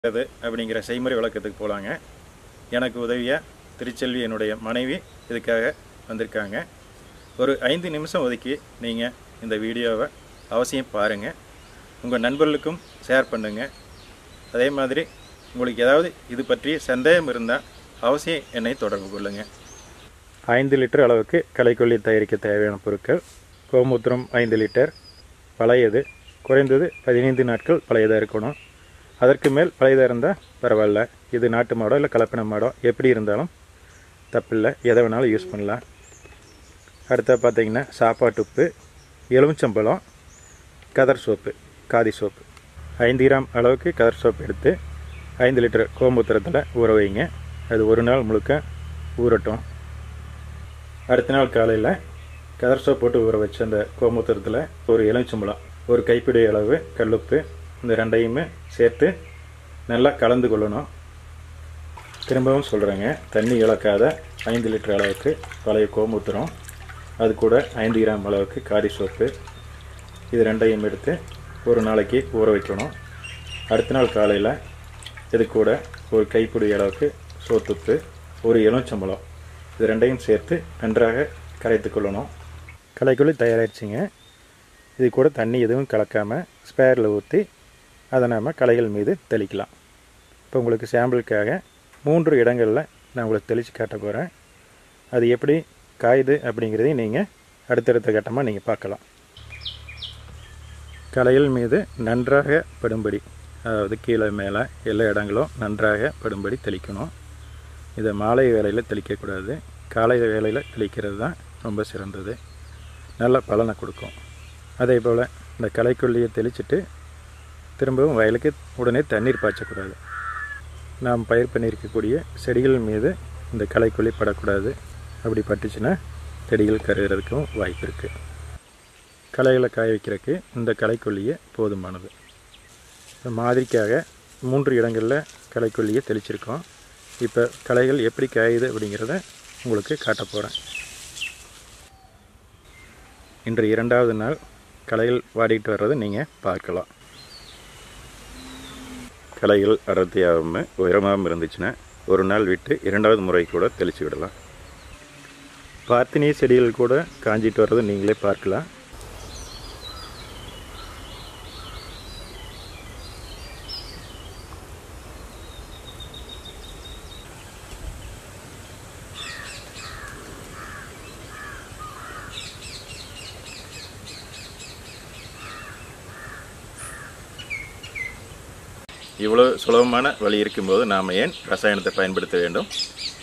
அது அப்படிங்கிற செய்முறை விளக்கத்துக்கு போகலாங்க எனக்கு உதவிய திருச்செல்வி என்னுடைய மனைவி இதுக்காக வந்திருக்காங்க ஒரு ஐந்து நிமிஷம் ஒதுக்கி நீங்கள் இந்த வீடியோவை அவசியம் பாருங்கள் உங்கள் நண்பர்களுக்கும் ஷேர் பண்ணுங்கள் அதே மாதிரி உங்களுக்கு ஏதாவது இது பற்றி சந்தேகம் இருந்தால் அவசியம் என்னை தொடர்பு கொள்ளுங்கள் ஐந்து லிட்டர் அளவுக்கு களைக்கொல்லி தயாரிக்க தேவையான பொருட்கள் கோமூத்திரம் ஐந்து லிட்டர் பழையது குறைந்தது பதினைந்து நாட்கள் பழையதாக இருக்கணும் அதற்கு மேல் பழையதாக இருந்தால் பரவாயில்ல இது நாட்டு மாடோ இல்லை கலப்பின மாடோ எப்படி இருந்தாலும் தப்பில்லை எதை வேணாலும் யூஸ் பண்ணலாம் அடுத்த பார்த்தீங்கன்னா சாப்பாட்டு உப்பு எலுமிச்சம்பழம் கதர் சோப்பு காதி சோப்பு ஐந்து கிராம் அளவுக்கு கதர் சோப்பு எடுத்து ஐந்து லிட்டர் கோம்புத்திரத்தில் ஊற வைங்க அது ஒரு நாள் முழுக்க ஊறட்டும் அடுத்த நாள் காலையில் கதர் சோப் போட்டு ஊற வச்ச அந்த கோமூத்திரத்தில் ஒரு எலுமிச்சம்பழம் ஒரு கைப்பிடி அளவு கல்லுப்பு இந்த ரெண்டையுமே சேர்த்து நல்லா கலந்து கொள்ளணும் திரும்பவும் சொல்கிறேங்க தண்ணி இழக்காத ஐந்து லிட்டர் அளவுக்கு பழைய கோமூத்திரம் அது கூட ஐந்து கிராம் அளவுக்கு காரி சோப்பு இது ரெண்டையும் எடுத்து ஒரு நாளைக்கு ஊற வைக்கணும் அடுத்த நாள் காலையில் இது கூட ஒரு கைப்பிடி அளவுக்கு சோத்துப்பு ஒரு எலுமிச்சம்பழம் இது ரெண்டையும் சேர்த்து நன்றாக கரைத்து கொள்ளணும் களைக்குள்ளி தயாராகிடுச்சிங்க இது கூட தண்ணி எதுவும் கலக்காமல் ஸ்பேரில் ஊற்றி அதை நாம் களைகள் மீது தெளிக்கலாம் இப்போ உங்களுக்கு சாம்பிளுக்காக மூன்று இடங்களில் நான் உங்களுக்கு தெளித்து காட்ட போகிறேன் அது எப்படி காயுது அப்படிங்கிறதையும் நீங்கள் அடுத்தடுத்த கட்டமாக நீங்கள் பார்க்கலாம் களைகள் மீது நன்றாக படும்படி அதாவது கீழே மேலே எல்லா இடங்களும் நன்றாக படும்படி தெளிக்கணும் இதை மாலை வேலையில் தெளிக்கக்கூடாது காலை வேலையில் தெளிக்கிறது தான் ரொம்ப சிறந்தது நல்ல பலனை கொடுக்கும் அதே போல் இந்த களைக்கொல்லியை தெளிச்சிட்டு திரும்பவும் வயலுக்கு உடனே தண்ணீர் பாய்ச்சக்கூடாது நாம் பயிர் பண்ணியிருக்கக்கூடிய செடிகள் மீது இந்த களைக்கொல்லி படக்கூடாது அப்படி பட்டுச்சுன்னா செடிகள் கருகிறதுக்கும் வாய்ப்பு இருக்குது களைகளை காய வைக்கிறதுக்கு இந்த களைக்கொல்லியே போதுமானது இந்த மாதிரிக்காக மூன்று இடங்களில் களைக்கொல்லியை தெளிச்சிருக்கோம் இப்போ களைகள் எப்படி காயுது அப்படிங்கிறத உங்களுக்கு காட்ட போகிறேன் இன்று இரண்டாவது நாள் களைகள் வாடிட்டு வர்றதை நீங்கள் பார்க்கலாம் களைகள் அடர்த்தியாகாமல் உயரமாகவும் இருந்துச்சுன்னா ஒரு நாள் விட்டு இரண்டாவது முறை கூட தெளித்து விடலாம் பார்த்தினி செடிகள் கூட காஞ்சிட்டு வர்றதை நீங்களே பார்க்கலாம் இவ்வளோ சுலபமான வழி இருக்கும்போது நாம் ஏன் ரசாயனத்தை பயன்படுத்த வேண்டும்